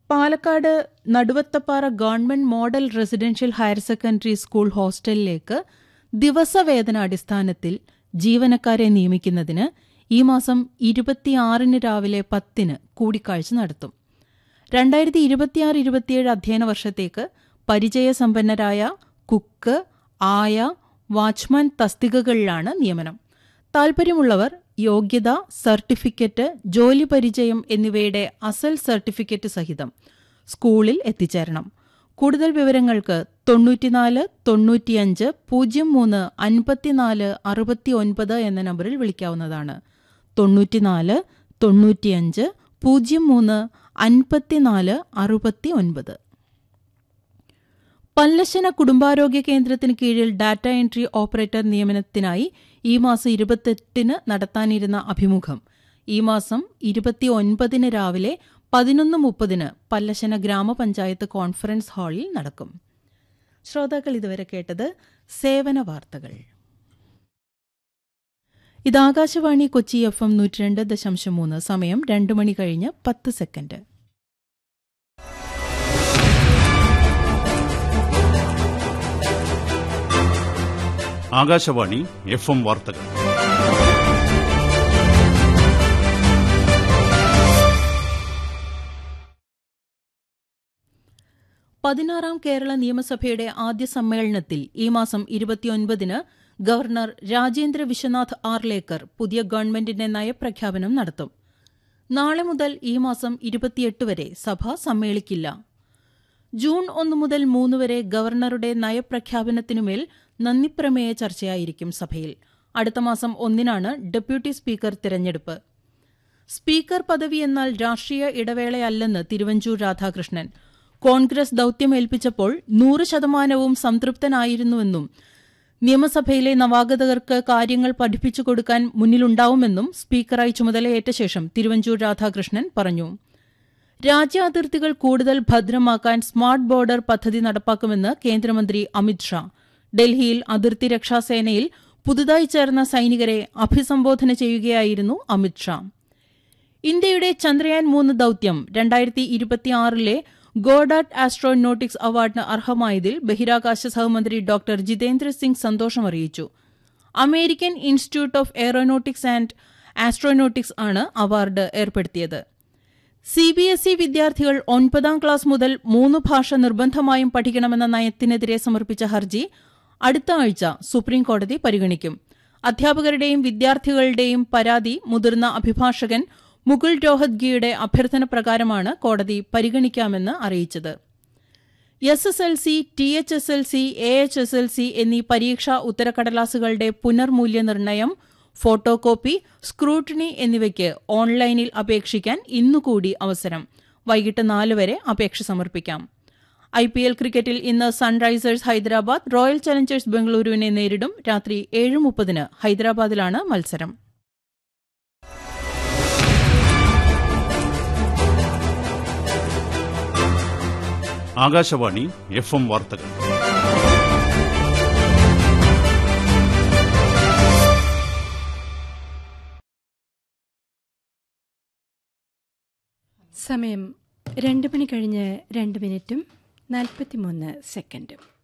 Palakkad Naduvathappara government model residential higher secondary school ഹോസ്റ്റലിലേക്ക് ദിവസവേതനാടിസ്ഥാനത്തിൽ ജീവനക്കാരെ നിയമിക്കുന്നതിന് ഈ മാസം ഇരുപത്തിയാറിന് രാവിലെ പത്തിന് കൂടിക്കാഴ്ച നടത്തും രണ്ടായിരത്തി ഇരുപത്തിയാറ് ഇരുപത്തിയേഴ് അധ്യയന വർഷത്തേക്ക് പരിചയസമ്പന്നരായ കുക്ക് ആയ വാച്ച്മാൻ തസ്തികകളിലാണ് നിയമനം താൽപ്പര്യമുള്ളവർ യോഗ്യത സർട്ടിഫിക്കറ്റ് ജോലി പരിചയം എന്നിവയുടെ അസൽ സർട്ടിഫിക്കറ്റ് സഹിതം സ്കൂളിൽ എത്തിച്ചേരണം കൂടുതൽ വിവരങ്ങൾക്ക് തൊണ്ണൂറ്റിനാല് തൊണ്ണൂറ്റിയഞ്ച് പൂജ്യം മൂന്ന് അൻപത്തിനാല് അറുപത്തി ഒൻപത് എന്ന നമ്പറിൽ വിളിക്കാവുന്നതാണ് തൊണ്ണൂറ്റിനാല് തൊണ്ണൂറ്റിയഞ്ച് പൂജ്യം മൂന്ന് അൻപത്തിനാല് അറുപത്തി ഒൻപത് പല്ലശന കുടുംബാരോഗ്യ കേന്ദ്രത്തിന് കീഴിൽ ഡാറ്റ എൻട്രി ഓപ്പറേറ്റർ നിയമനത്തിനായി ഈ മാസം ഇരുപത്തെട്ടിന് നടത്താനിരുന്ന അഭിമുഖം ഈ മാസം ഇരുപത്തിയൊൻപതിന് രാവിലെ പതിനൊന്ന് മുപ്പതിന് പല്ലശന ഗ്രാമപഞ്ചായത്ത് കോൺഫറൻസ് ഹാളിൽ നടക്കും ശ്രോതാക്കൾ ഇതുവരെ കേട്ടത് സേവന വാർത്തകൾ ഇത് ആകാശവാണി കൊച്ചി എഫ് എം നൂറ്റി രണ്ട് ദശാംശം മൂന്ന് സമയം രണ്ട് മണി കഴിഞ്ഞ് പത്ത് സെക്കൻഡ് ആകാശവാണി എഫ് എം വാർത്തകൾ പതിനാറാം കേരള നിയമസഭയുടെ ആദ്യ സമ്മേളനത്തിൽ ഈ മാസം ഇരുപത്തിയൊൻപതിന് ഗവർണർ രാജേന്ദ്ര വിശ്വനാഥ് ആർലേക്കർ പുതിയ ഗവൺമെന്റിന്റെ നയപ്രഖ്യാപനം നടത്തും നാളെ മുതൽ ഈ മാസം ഇരുപത്തിയെട്ട് വരെ സഭ സമ്മേളിക്കില്ല ജൂൺ ഒന്ന് മുതൽ മൂന്ന് വരെ ഗവർണറുടെ നയപ്രഖ്യാപനത്തിനുമേൽ നന്ദിപ്രമേയ ചർച്ചയായിരിക്കും സഭയിൽ അടുത്ത മാസം ഒന്നിനാണ് ഡെപ്യൂട്ടി സ്പീക്കർ തിരഞ്ഞെടുപ്പ് സ്പീക്കർ പദവി എന്നാൽ രാഷ്ട്രീയ ഇടവേളയല്ലെന്ന് തിരുവഞ്ചൂർ രാധാകൃഷ്ണൻ കോൺഗ്രസ് ദൌത്യമേൽപ്പിച്ചപ്പോൾ നൂറ് ശതമാനവും സംതൃപ്തനായിരുന്നുവെന്നും നിയമസഭയിലെ നവാഗതർക്ക് കാര്യങ്ങൾ പഠിപ്പിച്ചു കൊടുക്കാൻ മുന്നിലുണ്ടാവുമെന്നും സ്പീക്കറായി ചുമതലയേറ്റ ശേഷം തിരുവഞ്ചൂർ രാധാകൃഷ്ണൻ പറഞ്ഞു രാജ്യാതിർത്തികൾ കൂടുതൽ ഭദ്രമാക്കാൻ സ്മാർട്ട് ബോർഡർ പദ്ധതി നടപ്പാക്കുമെന്ന് കേന്ദ്രമന്ത്രി അമിത്ഷാ ഡൽഹിയിൽ അതിർത്തി രക്ഷാസേനയിൽ പുതുതായി ചേർന്ന സൈനികരെ അഭിസംബോധന ചെയ്യുകയായിരുന്നു അമിത്ഷാ ഇന്ത്യയുടെ ചന്ദ്രയാൻ മൂന്ന് ദൌത്യം രണ്ടായിരത്തി ഇരുപത്തിയാറിലെ ഗോഡാട്ട് ആസ്ട്രോനോട്ടിക്സ് അവാർഡിന് അർഹമായതിൽ ബഹിരാകാശ സഹമന്ത്രി ഡോക്ടർ ജിതേന്ദ്ര സിംഗ് സന്തോഷം അറിയിച്ചു American Institute of Aeronautics and Astronautics ആണ് അവാർഡ് ഏർപ്പെടുത്തിയത് സി ബി എസ് ഇ വിദ്യാർത്ഥികൾ ഒൻപതാം ക്ലാസ് മുതൽ മൂന്ന് ഭാഷ നിർബന്ധമായും പഠിക്കണമെന്ന നയത്തിനെതിരെ സമർപ്പിച്ച ഹർജി അടുത്ത ആഴ്ച സുപ്രീംകോടതി പരിഗണിക്കും അധ്യാപകരുടെയും വിദ്യാർത്ഥികളുടെയും പരാതി മുതിർന്ന അഭിഭാഷകൻ മുകുൾ രോഹത്ഗിയുടെ അഭ്യർത്ഥന പ്രകാരമാണ് കോടതി പരിഗണിക്കാമെന്ന് അറിയിച്ചത് S S L C T H S L C A H S L C എന്നീ പരീക്ഷാ ഉത്തരക്കടലാസുകളുടെ പുനർമൂല്യനിർണ്ണയം ഫോട്ടോ കോപ്പി സ്ക്രൂട്ടിനി എന്നിവയ്ക്ക് ഓൺലൈനിൽ അപേക്ഷിക്കാൻ ഇന്നുകൂടി അവസരം വൈകിട്ട് നാല് വരെ അപേക്ഷ സമർപ്പിക്കാം ഐ പി എൽ ക്രിക്കറ്റിൽ ഇന്ന് സൺറൈസേഴ്സ് ഹൈദരാബാദ് റോയൽ ചലഞ്ചേഴ്സ് ബംഗളൂരുവിനെ നേരിടും രാത്രി ഏഴ് മുപ്പതിന് ഹൈദരാബാദിലാണ് മത്സരം ആകാശവാണി എഫ് എം വാർത്തകൾ സമയം രണ്ട് മണി കഴിഞ്ഞ് രണ്ട് മിനിറ്റും നാൽപ്പത്തിമൂന്ന് സെക്കൻഡും